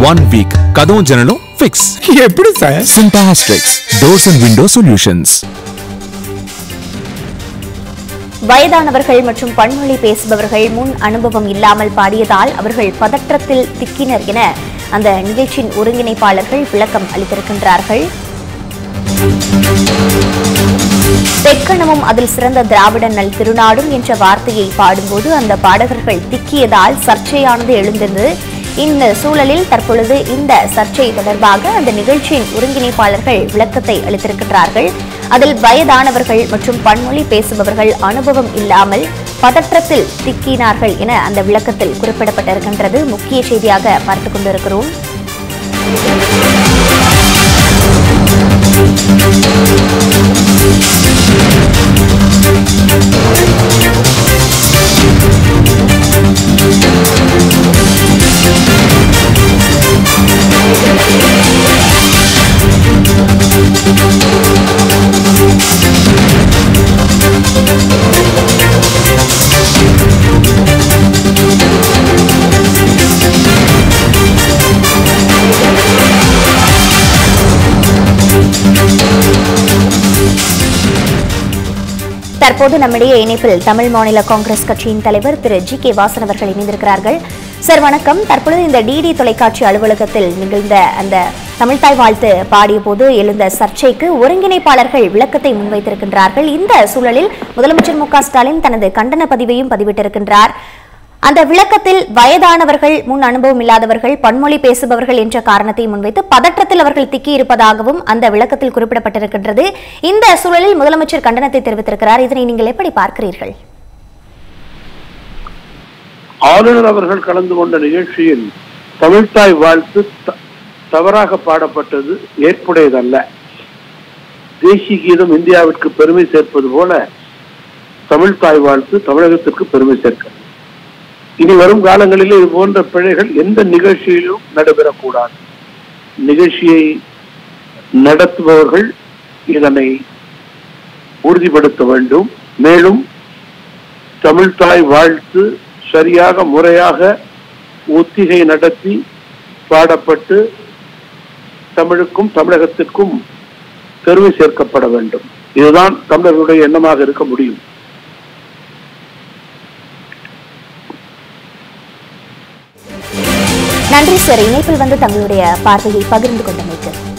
one week கதவும் ஜன்னலும் fix எப்படி சார் சிம்பாஸ்ட்ரிக்ஸ் டோர்ஸ் அண்ட் விண்டோ சொல்யூஷன்ஸ் வயதானவர்கள் மற்றும் பன்மொழி பேசுபவர்கள் முன் அனுபவம் இல்லாமல் பாடியதால் அவர்கள் பதற்றத்தில் திக்கினர் என அந்த நிகழ்ச்சியின் ஒருங்கிணைப்பாளர்கள் விளக்கம் அளித்திருக்கின்றார்கள் தெக்கணமும் அதில் சிறந்த திராவிட நல் திருநாடும் என்ற வார்த்தையை பாடும்போது அந்த பாடகர்கள் திக்கியதால் சர்ச்சையானது எழுந்தது இந்த சூழலில் தற்பொழுது இந்த சர்ச்சை தொடர்பாக அந்த நிகழ்ச்சியின் ஒருங்கிணைப்பாளர்கள் விளக்கத்தை அளித்திருக்கிறார்கள் அதில் வயதானவர்கள் மற்றும் பன்மொழி பேசுபவர்கள் அனுபவம் இல்லாமல் பதற்றத்தில் திக்கினார்கள் என அந்த விளக்கத்தில் குறிப்பிடப்பட்டிருக்கின்றது முக்கிய செய்தியாக பார்த்துக் கொண்டிருக்கிறோம் தற்போது நம்மிடையே இணைப்பில் தமிழ் மாநில காங்கிரஸ் கட்சியின் தலைவர் திரு ஜி கே வாசன் அவர்கள் இணைந்திருக்கிறார்கள் சார் வணக்கம் தற்பொழுது இந்த டிடி தொலைக்காட்சி அலுவலகத்தில் நிகழ்ந்த அந்த தமிழ்தாய் வாழ்த்து பாடிய போது எழுந்த சர்ச்சைக்கு ஒருங்கிணைப்பாளர்கள் விளக்கத்தை முன்வைத்திருக்கின்றார்கள் இந்த சூழலில் முதலமைச்சர் மு க ஸ்டாலின் தனது கண்டன பதிவையும் பதிவிட்டிருக்கின்றார் அந்த விளக்கத்தில் வயதானவர்கள் முன் அனுபவம் இல்லாதவர்கள் பன்மொழி பேசுபவர்கள் என்ற காரணத்தை முன்வைத்து பதற்றத்தில் அவர்கள் திக்கி இருப்பதாகவும் அந்த விளக்கத்தில் குறிப்பிடப்பட்டிருக்கின்றது இந்த சூழலில் முதலமைச்சர் கண்டனத்தை தெரிவித்திருக்கிறார் இதனை நீங்கள் எப்படி பார்க்கிறீர்கள் ஆளுநர் அவர்கள் கலந்து கொண்ட நிகழ்ச்சியில் தமிழ்த்தாய் வாழ்த்து த- தவறாக பாடப்பட்டது ஏற்புடையதல்ல தேசிய கீதம் இந்தியாவிற்கு பெருமை சேர்ப்பது போல தமிழ்த்தாய் வாழ்த்து தமிழகத்திற்கு பெருமை சேர்க்கிறது இனி வரும் காலங்களில் இது போன்ற பிழைகள் எந்த நிகழ்ச்சியிலும் நடைபெறக்கூடாது நிகழ்ச்சியை நடத்துபவர்கள் இதனை உறுதிப்படுத்த வேண்டும் மேலும் தமிழ்தாய் வாழ்த்து சரியாக முறையாக ஒத்திகை நடத்தி பாடப்பட்டு தமிழுக்கும் தமிழகத்திற்கும் பெருமை சேர்க்கப்பட வேண்டும் இதுதான் தமிழர்களுடைய எண்ணமாக இருக்க முடியும் நன்றி சார் இணைப்பில் வந்து தங்களுடைய பார்வையை பகிர்ந்து கொண்டமைக்கு